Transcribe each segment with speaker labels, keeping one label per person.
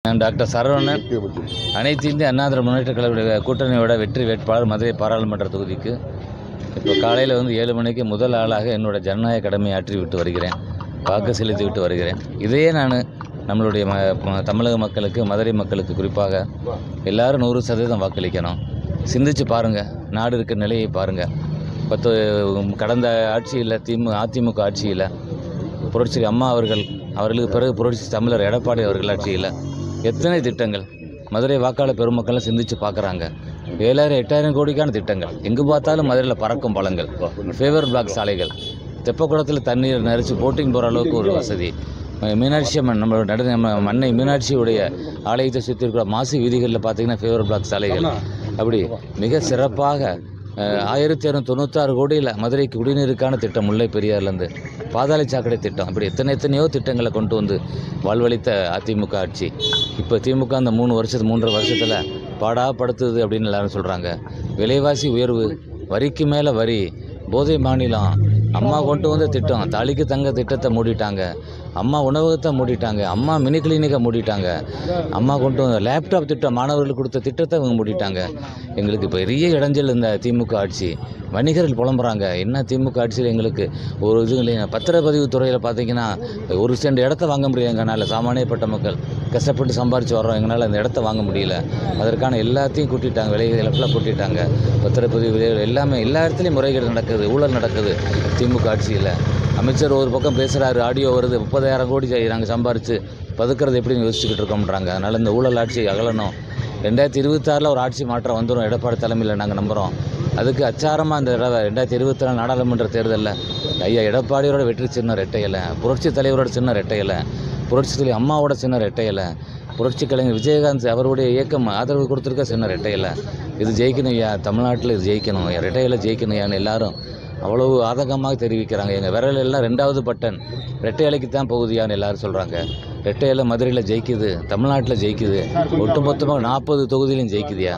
Speaker 1: நான் டாக்டர் சரவணன் அனைத்து இந்திய அண்ணா திராவிட முன்னேற்ற கழக கூட்டணியோட வெற்றி வேட்பாளர் மதுரை பாராளுமன்ற தொகுதிக்கு இப்போ காலையில் வந்து ஏழு மணிக்கு முதல் ஆளாக என்னோட ஜனநாயக கடமையை ஆற்றி விட்டு வருகிறேன் வாக்கு செலுத்தி விட்டு வருகிறேன் இதையே நான் நம்மளுடைய ம ம- தமிழக மக்களுக்கு மதுரை மக்களுக்கு குறிப்பாக எல்லாரும் நூறு சதவீதம் வாக்களிக்கணும் சிந்திச்சு பாருங்கள் நாடு இருக்கிற நிலையை பாருங்கள் பத்து கடந்த ஆட்சியில் திமு அதிமுக ஆட்சியில் புரட்சி அம்மா அவர்கள் அவர்களுக்கு பிறகு புரட்சி தமிழர் எடப்பாடி அவர்கள் ஆட்சியில் எத்தனை திட்டங்கள் மதுரை வாக்காளர் பெருமக்கள்லாம் சிந்திச்சு பார்க்குறாங்க ஏழாயிரம் எட்டாயிரம் கோடிக்கான திட்டங்கள் எங்கே பார்த்தாலும் மதுரையில் பறக்கும் பழங்கள் ஃபேவர் பிளாக் சாலைகள் தெப்பக்குளத்தில் தண்ணீர் நிறைச்சி போட்டிங் போகிற அளவுக்கு ஒரு வசதி அஹ் மீனாட்சி அம்மன் நம்மளோட நடு நம்ம மண்ணை மீனாட்சியுடைய ஆலயத்தை சுற்றி இருக்கிற மாசி வீதிகளில் பார்த்தீங்கன்னா ஃபேவர் பிளாக் சாலைகள் அப்படி மிக சிறப்பாக அஹ், ஆயிரத்தி இரநூத்தி தொண்ணூத்தாறு கோடியில் மதுரைக்கு குடிநீருக்கான திட்டம் முல்லை பெரியார்லேருந்து பாதாள சாக்கடை திட்டம் அப்படி எத்தனை எத்தனையோ திட்டங்களை கொண்டு வந்து வாழ்வளித்த அதிமுக ஆட்சி இப்போ திமுக அந்த மூணு வருஷத்து மூன்றரை வருஷத்தில் பாடாப்படுத்துது அப்படின்னு எல்லாரும் சொல்கிறாங்க விலைவாசி உயர்வு வரிக்கு மேலே வரி போதை மாநிலம் அம்மா கொண்டு வந்த திட்டம் தாலிக்கு தங்க திட்டத்தை மூடிட்டாங்க அம்மா உணவகத்தை மூடிட்டாங்க அம்மா மினி கிளினிக்கை மூடிட்டாங்க அம்மா கொண்டு வந்த லேப்டாப் திட்டம் மாணவர்களுக்கு கொடுத்த திட்டத்தை இவங்க மூடிட்டாங்க எங்களுக்கு பெரிய இடைஞ்சல் இந்த திமுக ஆட்சி வணிகர்கள் புலம்புறாங்க என்ன திமுக ஆட்சியில் எங்களுக்கு ஒரு இது இல்லைங்க பத்திரப்பதிவு துறையில் பார்த்தீங்கன்னா ஒரு சென்ட் இடத்த வாங்க முடியல எங்களால் சாமானியப்பட்ட மக்கள் கஷ்டப்பட்டு சம்பாரித்து வர்றோம் எங்களால் அந்த இடத்த வாங்க முடியல அதற்கான எல்லாத்தையும் கூட்டிட்டாங்க விலைகளை ஃபுல்லாக கூட்டிட்டாங்க பத்திரப்பதிவு விலைகள் எல்லாமே எல்லா இடத்துலையும் முறைகேடு நடக்குது ஊழல் நடக்குது திமுக ஆட்சியில் அமைச்சர் ஒரு பக்கம் பேசுகிறாரு ஆடியோ வருது முப்பதாயிரம் கோடி நாங்கள் சம்பாரித்து பதுக்கிறது எப்படின்னு யோசிச்சுக்கிட்டு இருக்கோம்ன்றாங்க அதனால் இந்த ஊழல் ஆட்சி அகலணும் ரெண்டாயிரத்தி இருபத்தாறில் ஒரு ஆட்சி மாற்றம் வந்துடும் எடப்பாடி தலைமையில் நாங்கள் நம்புகிறோம் அதுக்கு அச்சாரமாக இந்த தடவை ரெண்டாயிரத்தி இருபத்தி நாலு நாடாளுமன்ற தேர்தலில் ஐயா எடப்பாடியோட வெற்றி சின்னம் ரெட்டையலை புரட்சி தலைவரோட சின்னம் ரெட்டையலை புரட்சி தலைவர் அம்மாவோட சின்னம் ரெட்டையலை புரட்சி கலைஞர் விஜயகாந்த் அவருடைய இயக்கம் ஆதரவு கொடுத்துருக்க சின்ன ரெட்டையலை இது ஜெயிக்கணும் ஐயா தமிழ்நாட்டில் இது ஜெயிக்கணும் ரெட்டையில ஜெயிக்கணும் ஐயான்னு எல்லாரும் அவ்வளவு ஆதங்கமாக தெரிவிக்கிறாங்க எங்கள் விரல் எல்லாம் ரெண்டாவது பட்டன் ரெட்டை இலைக்கு தான் போகுதியான்னு எல்லாரும் சொல்கிறாங்க ரெட்டை இலை மதுரையில் ஜெயிக்குது தமிழ்நாட்டில் ஜெயிக்குது ஒட்டுமொத்தமாக நாற்பது தொகுதியிலும் ஜெயிக்குதியா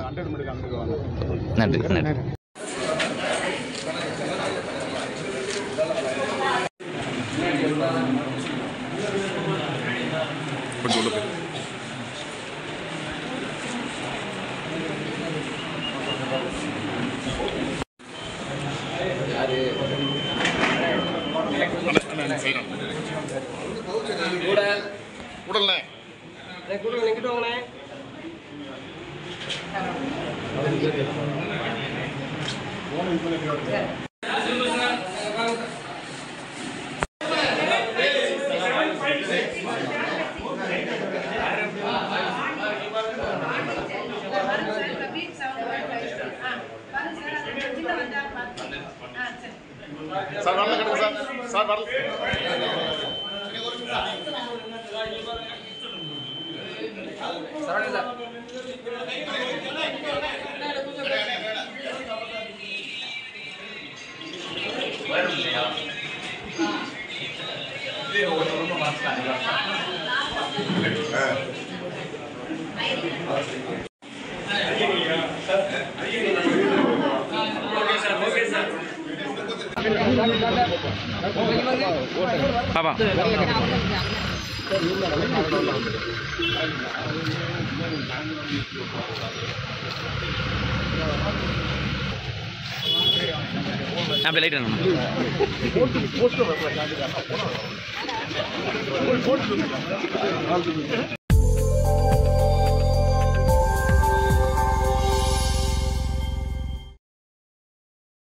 Speaker 1: நன்றி நன்றி
Speaker 2: கொஞ்சம் உள்ள போய் உடல்ண்ணே சார் வரல கிடக்கு சார் சார் வரல
Speaker 1: பாப்பா அப்படி லைட்